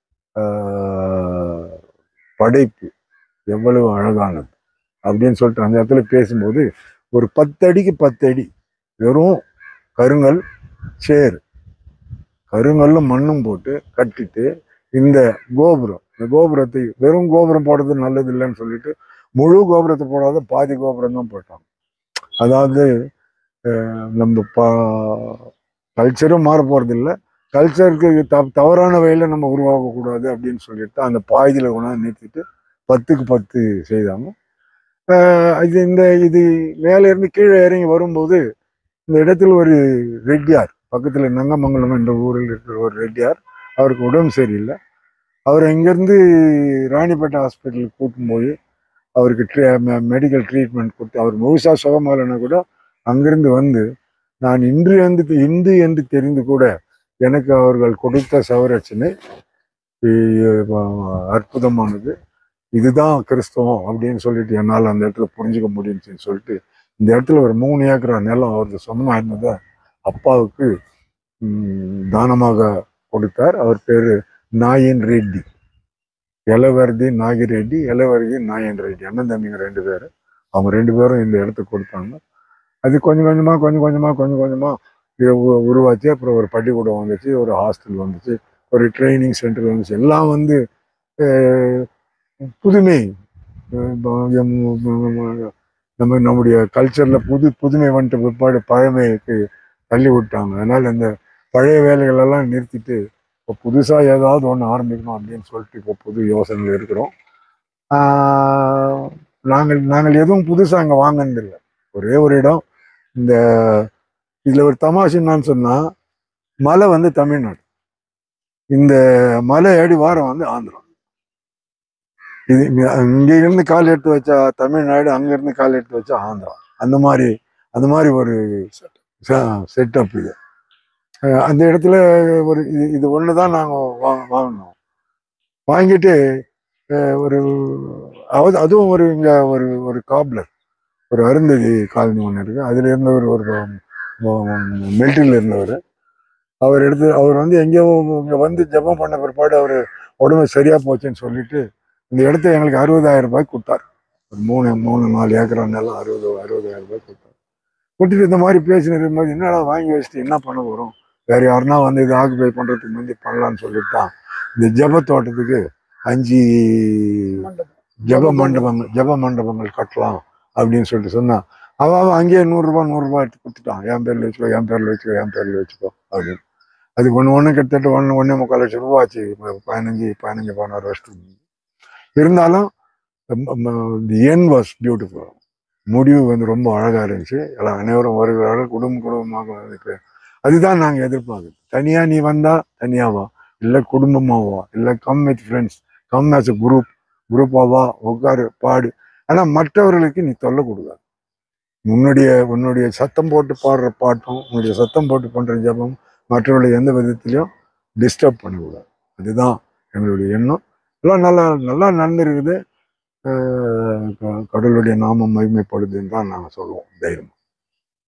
ஆஹ், படைப்பு எவ்வளவு அழகானது அப்படின்னு சொல்லிட்டு அந்த இடத்துல பேசும்போது ஒரு பத்து அடிக்கு பத்து அடி வெறும் கருங்கல் சேர் கருங்கல்லும் மண்ணும் போட்டு கட்டிட்டு இந்த கோபுரம் இந்த கோபுரத்தை வெறும் கோபுரம் போடுறது நல்லது இல்லைன்னு சொல்லிட்டு முழு கோபுரத்தை போடாத பாதி கோபுரம் தான் போட்டாங்க அதாவது அஹ், நம்ம பா கல்ச்சரும் மாற போறது இல்லை கல்ச்சருக்கு த தவறான வழியில் நம்ம உருவாக்கக்கூடாது அப்படின்னு சொல்லிட்டு அந்த பாதியில் கொண்டாந்து நிறுத்திட்டு பத்துக்கு பத்து செய்தாங்க அஹ், இது இந்த இது மேலே இருந்து கீழே இறங்கி வரும்போது இந்த இடத்துல ஒரு ரெட்டியார் பக்கத்தில் நங்கமங்கலம் என்ற ஊரில் இருக்கிற ஒரு ரெட்டியார் அவருக்கு உடம்பு சரியில்லை அவர் இங்கேருந்து ராணிப்பேட்டை ஹாஸ்பிட்டலுக்கு கூட்டின்னு போய் அவருக்கு ட்ரீ மெடிக்கல் ட்ரீட்மெண்ட் கொடுத்து அவர் முழுசா சுகமாகலைன்னா கூட அங்கிருந்து வந்து நான் இன்று என்று இந்து என்று தெரிந்து கூட எனக்கு அவர்கள் கொடுத்த சவரட்சணை இ- அஹ் அற்புதமானது இதுதான் கிறிஸ்தவம் அப்படின்னு சொல்லிட்டு என்னால் அந்த இடத்துல புரிஞ்சுக்க முடிஞ்சுன்னு சொல்லிட்டு இந்த இடத்துல ஒரு மூணு ஏக்கரா நிலம் அவருக்கு சொந்தமாக இருந்ததை அப்பாவுக்கு ம், தானமாக கொடுத்தார் அவர் பேரு நாயன் ரெட்டி எலவர்தி நாகிரெட்டி எலவர்தி நாயன் ரெட்டி அண்ணன் தம்பிங்க ரெண்டு பேர் அவங்க ரெண்டு பேரும் இந்த இடத்துக்கு கொடுத்தாங்க அது கொஞ்சம் கொஞ்சமா கொஞ்சம் கொஞ்சமா கொஞ்சம் கொஞ்சமா இது உ- உருவாச்சு அப்புறம் ஒரு பள்ளிக்கூடம் வந்துச்சு ஒரு ஹாஸ்டல் வந்துச்சு ஒரு ட்ரைனிங் சென்டர் வந்துச்சு எல்லாம் வந்து அஹ், புதுமை அஹ், ப- எம் ம- நம்ம நம்முடைய கல்ச்சர்ல புது புதுமை வந்துட்டு பிற்பாடு பழமைக்கு தள்ளி விட்டாங்க அதனால இந்த பழைய வேலைகள் எல்லாம் நிறுத்திட்டு இப்போ புதுசா ஏதாவது ஒன்று ஆரம்பிக்கணும் அப்படின்னு சொல்லிட்டு இப்போ புது யோசனையில் இருக்கிறோம் ஆஹ், நாங்கள் நாங்கள் எதுவும் புதுசா அங்கே வாங்கினதில்லை ஒரே ஒரு இடம் இந்த இதுல ஒரு தமாஷ் என்னன்னு சொன்னா மலை வந்து தமிழ்நாடு இந்த மலை அடி வாரம் வந்து ஆந்திரா இது இங்க- இங்க இருந்து கால் எடுத்து வச்சா தமிழ்நாடு அங்க இருந்து கால் எடுத்து வச்சா ஆந்திரா அந்த மாதிரி அந்த மாதிரி ஒரு செட்டப் இது அஹ் அந்த இடத்துல ஒரு இது இது ஒன்று தான் நாங்கள் வா வாங்கினோம் வாங்கிட்டு அஹ் ஒரு அது அதுவும் ஒரு இங்கே ஒரு ஒரு காப்லர் ஒரு அருந்ததி காலனி ஒன்று இருக்கு அதில் இருந்தவர் ஒரு மிலிட்டரியில் இருந்தவர் அவர் எடுத்து அவர் வந்து எங்கேயோ இங்கே வந்து ஜெபம் பண்ண பிற்பாடு அவர் உடம்பு சரியா போச்சுன்னு சொல்லிட்டு இந்த இடத்த எங்களுக்கு அறுபதாயிரம் ரூபாய் கொடுத்தார் ஒரு மூணு மூணு நாலு ஏக்கரா நிலம் அறுபது அறுபதாயிரம் ரூபாய் கொடுத்தார் கொடுத்துட்டு இந்த மாதிரி பேசினு இருக்கும்போது என்னடா வாங்கி வச்சுட்டு என்ன பண்ண போகிறோம் வேற யாருன்னா வந்து இது ஆக்குபை பண்ணுறதுக்கு முந்தி பண்ணலான்னு சொல்லிட்டு தான் இந்த ஜெப தோட்டத்துக்கு அஞ்சு ஜெப மண்டபங்கள் ஜெப மண்டபங்கள் கட்டலாம் அப்படின்னு சொல்லிட்டு சொன்னா அவன் அவன் அங்கேயே நூறுரூபா நூறுரூபா எடுத்து கொடுத்துட்டான் என் பேர்ல வச்சுக்கோ என் பேர்ல வச்சுக்கோ என் பேர்ல வச்சுக்கோ அப்படின்னு அதுக்கு ஒன்று ஒன்று கிட்டத்தட்ட ஒன்று ஒன்றே முக்கால் லட்சம் ரூபா ஆச்சு இப்ப பதினஞ்சு பதினஞ்சு பதினாறு வருஷத்துக்கு இருந்தாலும் தி என் வாஸ் பியூட்டிஃபுல் முடிவு வந்து ரொம்ப அழகா இருந்துச்சு எல்லாம் அனைவரும் வருகிறார்கள் குடும்ப குடும்பமாக வந்து அதுதான் நாங்கள் எதிர்பார்க்குறது தனியா நீ வந்தா தனியா வா இல்லை குடும்பமா வா இல்லை come with friends come as a group குரூப்பா வா உட்காரு பாடு ஆனா மற்றவர்களுக்கு நீ தொல்லை கொடுக்காது உன்னுடைய உன்னுடைய சத்தம் போட்டு பாடுற பாட்டும் உன்னுடைய சத்தம் போட்டு பண்ற ஜபம் மற்றவர்களை எந்த விதத்திலையும் டிஸ்டர்ப் பண்ணக்கூடாது அதுதான் எங்களுடைய எண்ணம் எல்லாம் நல்லா நல்லா நடந்திருக்குது அஹ் க- கடவுளுடைய நாமம் மகிமைப்படுதுன்னு தான் நாங்கள் சொல்லுவோம் தைரியம்